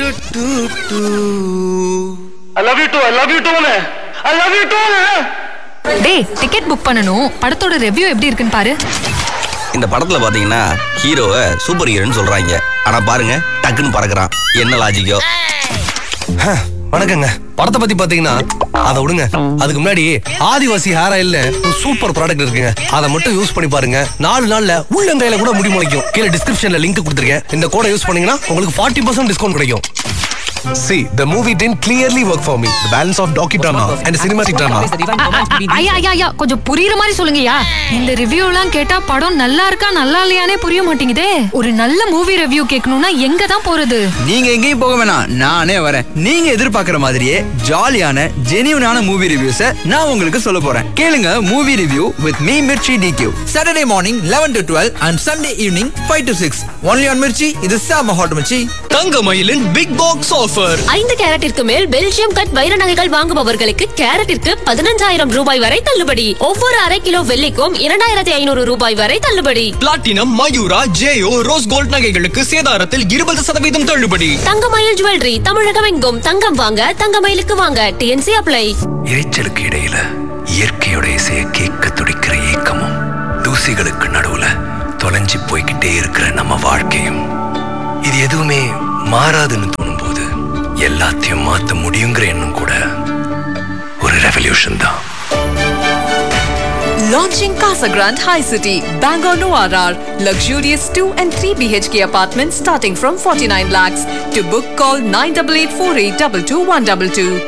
I love you too I love you டூனு I love you டூனு டேய் ticket book பண்ணனும் படத்தோட ரிவ்யூ எப்படி இருக்குன்னு பாரு இந்த படத்துல பாத்தீங்கன்னா ஹீரோவை சூப்பர் ஹீரோன்னு சொல்றாங்க ஆனா பாருங்க டக்குன்னு பறக்குறான் என்ன லாஜிக்கோ வணக்கங்க படத்தை பத்தி பாத்தீங்கன்னா அதை விடுங்க அதுக்கு முன்னாடி ஆதிவாசி ஹேர் ஆயில்ல ஒரு சூப்பர் ப்ராடக்ட் இருக்குங்க அதை மட்டும் யூஸ் பண்ணி பாருங்க நாலு நாள்ல உள்ளங்கையில கூட முடி முளைக்கும் கீழே டிஸ்கிரிப்ஷன்ல லிங்க் கொடுத்துருக்கேன் இந்த கோடை யூஸ் பண்ணீங்கன்னா உங்களுக்கு ஃபார்ட்டி பர்சன்ட் டிஸ்கவுண்ட் கிடைக்கும் See, the movie didn't clearly work for me. The balance of docudrama and cinematic drama. ஐயா ஐயா ஐயா கொஞ்சம் புரியுற மாதிரி சொல்லுங்கய்யா இந்த ரிவ்யூ எல்லாம் கேட்டா படம் நல்லா இருக்கா நல்லா இல்லையானே புரிய மாட்டேங்குதே ஒரு நல்ல மூவி ரிவ்யூ கேட்கணும்னா எங்க தான் போறது நீங்க எங்கேயும் போக வேணாம் நானே வரேன் நீங்க எதிர்பார்க்கிற மாதிரியே ஜாலியான ஜெனியூனான மூவி ரிவ்யூஸ நான் உங்களுக்கு சொல்ல போறேன் கேளுங்க movie review with me Mirchi DQ Saturday morning eleven to twelve and Sunday evening five to six only on Mirchi இது சாம ஹாட் மிர்ச்சி தங்க மயிலின் பிக் பாக்ஸ் ஆஃபர் ஐந்து கேரட்டிற்கு மேல் பெல்ஜியம் கட் வைர நகைகள் வாங்குபவர்களுக்கு கேரட்டிற்கு பதினஞ்சாயிரம் ரூபாய் வரை தள்ளுபடி ஒவ்வொரு அரை கிலோ வெள்ளிக்கும் இரண்டாயிரத்தி ஐநூறு ரூபாய் வரை தள்ளுபடி பிளாட்டினம் மயூரா ஜேயோ ரோஸ் கோல்ட் நகைகளுக்கு சேதாரத்தில் இருபது சதவீதம் தள்ளுபடி தங்கமயில் ஜுவல்லரி தமிழகம் எங்கும் தங்கம் வாங்க தங்கமயிலுக்கு வாங்க டிஎன்சி அப்ளை இரைச்சலுக்கு இடையில இயற்கையோட இசைய கேட்க துடிக்கிற ஏக்கமும் தூசிகளுக்கு நடுவுல தொலைஞ்சு போய்கிட்டே இருக்கிற நம்ம வாழ்க்கையும் இது எதுவுமே மாறாதுன்னு தோணும்போது எல்லாத்தையும் மாத்த முடியுங்கிற எண்ணம் கூட ஒரு ரெவல்யூஷன் தான் Launching Casa Grande High City, Bangor Noir, luxurious 2 and 3 BHK apartments starting from 49 lakhs. To book, call 9884822122.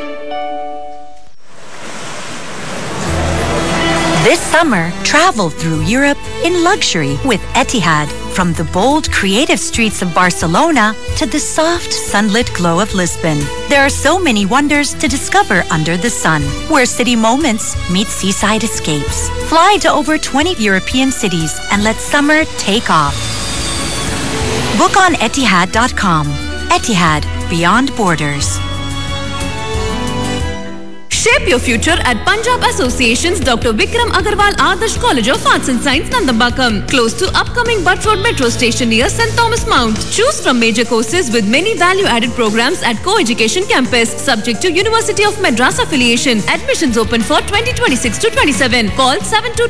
This summer, travel through Europe in luxury with Etihad. From the bold, creative streets of Barcelona to the soft, sunlit glow of Lisbon. There are so many wonders to discover under the sun, where city moments meet seaside escapes. Fly to over 20 European cities and let summer take off. Book on Etihad.com. Etihad, beyond borders. Shape your future at Punjab Association's Dr. Vikram Agarwal Adarsh College of Arts and Science, Nandambakam, close to upcoming Butt Road Metro Station near St. Thomas Mount. Choose from major courses with many value-added programs at Co-Education Campus, subject to University of Madras affiliation. Admissions open for 2026 to 27. Call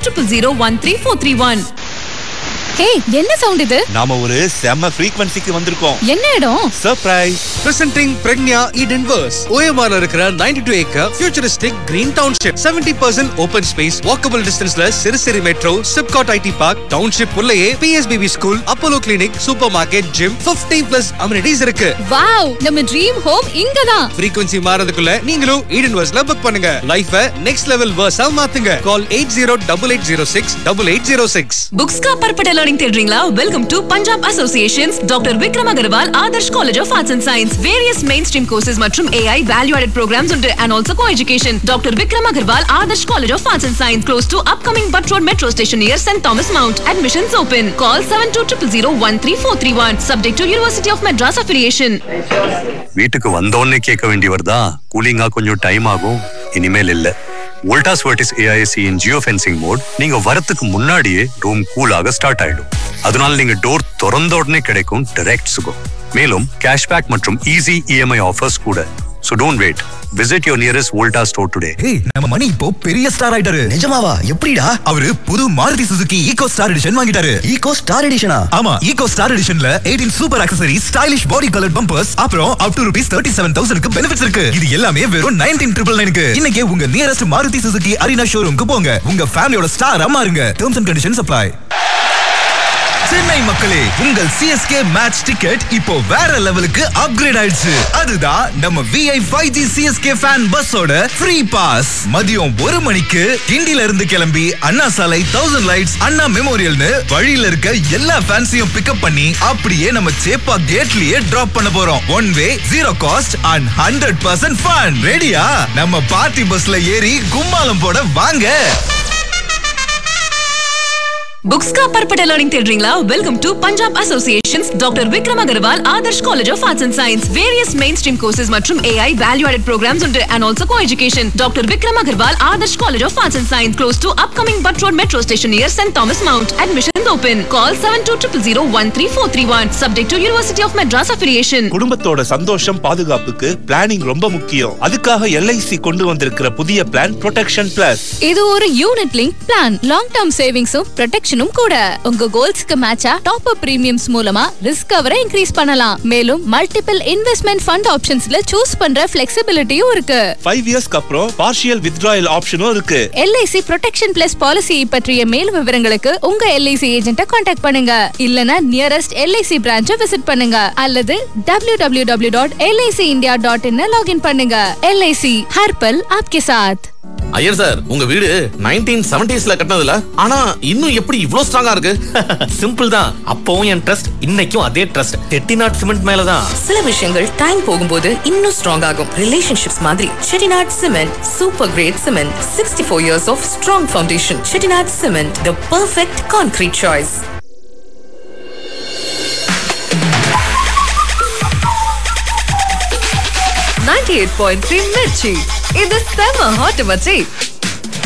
7200 ஹே என்ன sound இது நாம ஒரு செம ஃப்ரீக்வன்சிக்கு வந்திருக்கோம் என்ன இடம் surprise Presenting Pregnia Eden Verse. OMR இருக்கிற 92 acre futuristic green township. 70% open space, walkable distanceல சிறுசிறு metro, SIPCOT IT park, township உள்ளேயே PSBB school, Apollo clinic, super market, gym, 50 plus amenities இருக்கு. வாவ் நம்ம ட்ரீம் ஹோம் இங்கதான் frequency மாறதுக்குள்ள நீங்களும் ஈடன் வர்ஸ்ல புக் பண்ணுங்க லைஃப நெக்ஸ்ட் லெவல் வர்ஸா மாத்துங்க call eight zero double eight zero six double eight zero six Books का परपटा learning தேடுறீங்களா welcome to Punjab associations doctor Vikram Agarwal Adarsh college of arts and science various mainstream courses மற்றும் AI value added programs உண்டு and also co education doctor Vikram Agarwal Adarsh college of arts and science close to upcoming Butt road metro station near saint Thomas mount admissions open call seven two triple zero one three four three one subject to university of Madras affiliation வீட்டுக்கு வந்தோடனே கேட்க வேண்டியவர் தான் கூலிங்கா கொஞ்சம் time ஆகும் இனிமேல் இல்ல Voltas Vertis AIC in geo fencing mode நீங்க வரத்துக்கு முன்னாடியே ரூம் கூலாக ஸ்டார்ட் ஆயிடும் அதனால நீங்க டோர் திறந்த உடனே கிடைக்கும் டைரக்ட் சுகம் மேலும் கேஷ்பேக் மற்றும் ஈஸி இஎம்ஐ ஆஃபர்ஸ் கூட So don't wait. Visit your nearest Volta store today. ஏய் நம்ம மணி இப்போ பெரிய ஸ்டார் ஆயிட்டாரு நிஜமாவா எப்படிடா அவரு புது Maruti Suzuki Eeco star edition வாங்கிட்டாரு ஈகோ ஸ்டார் எடிஷனா ஆமா ஈகோ ஸ்டார் எடிஷன்ல 18 super accessories stylish body colour bumpers அப்புறம் up to rupees thirty seven தௌசண்ட்க்கு பெனிஃபிட்ஸ் இருக்கு இது எல்லாமே வெறும் நைன்டீன் ட்ரிபிள் நைனுக்கு இன்னைக்கே உங்க நியரஸ்ட் மாருதி சுசுகி அரினா ஷோரூம்க்கு போங்க உங்க ஃபேமிலியோட ஸ்டார் மாறுங்க terms and conditions apply Chennai மக்களே உங்கள் சிஎஸ்கே மேட்ச் டிக்கெட் இப்போ வேற லெவலுக்கு அப்கிரேட் ஆயிடுச்சு அதுதான் நம்ம Vi five G CSK fan பஸ்ஸோட ஃப்ரீ பாஸ் மதியம் ஒரு மணிக்கு கிண்டில இருந்து கிளம்பி அண்ணா சாலை தௌசண்ட் லைட்ஸ் அண்ணா மெமோரியல்னு வழியில இருக்க எல்லா ஃபேன்ஸையும் பிக்கப் பண்ணி அப்படியே நம்ம சேப்பா கேட்லயே டிராப் பண்ண போறோம் one way zero cost and hundred percent fun ரெடியா நம்ம பார்ட்டி பஸ்ல ஏறி கும்மாளம் போட வாங்க புக்ஸ் का परपटा learning தேடுறீங்களா welcome to Punjab associations doctor Vikram Agarwal Adarsh college of arts and science various mainstream courses மற்றும் ஏஐ வேல்யூ ஆடட் ப்ரோக்ராம்ஸ் உண்டு and also co education doctor Vikram Agarwal Adarsh college of arts and science close to upcoming Butt road metro station near saint Thomas mount admission open. Call 7200 Subject to University of Madras affiliation. குடும்பத்தோட சந்தோஷம் பாதுகாப்புக்கு planning ரொம்ப முக்கியம் அதுக்காக LIC கொண்டு வந்திருக்கிற புதிய plan protection plus இது ஒரு unit link plan long term சேவிங்ஸும் ப்ரொடெக்ஷனும் கூட உங்க கோல்ஸ்க்கு மேட்சா டாப் அப் பிரீமியம்ஸ் மூலமா ரிஸ்க் கவரை இன்க்ரீஸ் பண்ணலாம் மேலும் மல்டிபிள் இன்வெஸ்ட்மெண்ட் ஃபண்ட் ஆப்ஷன்ஸ்ல சூஸ் பண்ற ஃபிளெக்சிபிலிட்டியும் இருக்கு ஃபைவ் இயர்ஸ்க்கு அப்புறம் பார்ஷியல் வித்ட்ராயல் ஆப்ஷனும் இருக்கு எல்ஐசி ப்ரொடெக்ஷன் பிளஸ் பாலிசி பற்றிய மேலும் விவரங்களுக்கு உங்க எல்ஐசி ஏஜென்ட்டை காண்டாக்ட் பண்ணுங்க இல்லனா நியரஸ்ட் எல்ஐசி பிரான்ச்சை விசிட் பண்ணுங்க அல்லது W W W dot LIC India dot in login பண்ணுங்க எல்ஐசி ஹர்பல் ஆப்கே சாத் ஐயர் சார் உங்க வீடு நைன்டீன் செவன்டிஸ்ல கட்டினதுல ஆனா இன்னும் எப்படி இவ்ளோ ஸ்ட்ராங்கா இருக்கு சிம்பிள் தான் அப்பவும் என் ட்ரஸ்ட் இன்னைக்கும் அதே ட்ரஸ்ட் செட்டிநாட் சிமெண்ட் மேலதான் சில விஷயங்கள் டைம் போகும்போது இன்னும் ஸ்ட்ராங் ஆகும் ரிலேஷன்ஷிப்ஸ் மாதிரி Chettinad cement super great cement sixty four years of strong foundation Chettinad cement the perfect concrete choice ninety eight point three Mirchi இது செம ஹாட் மச்சி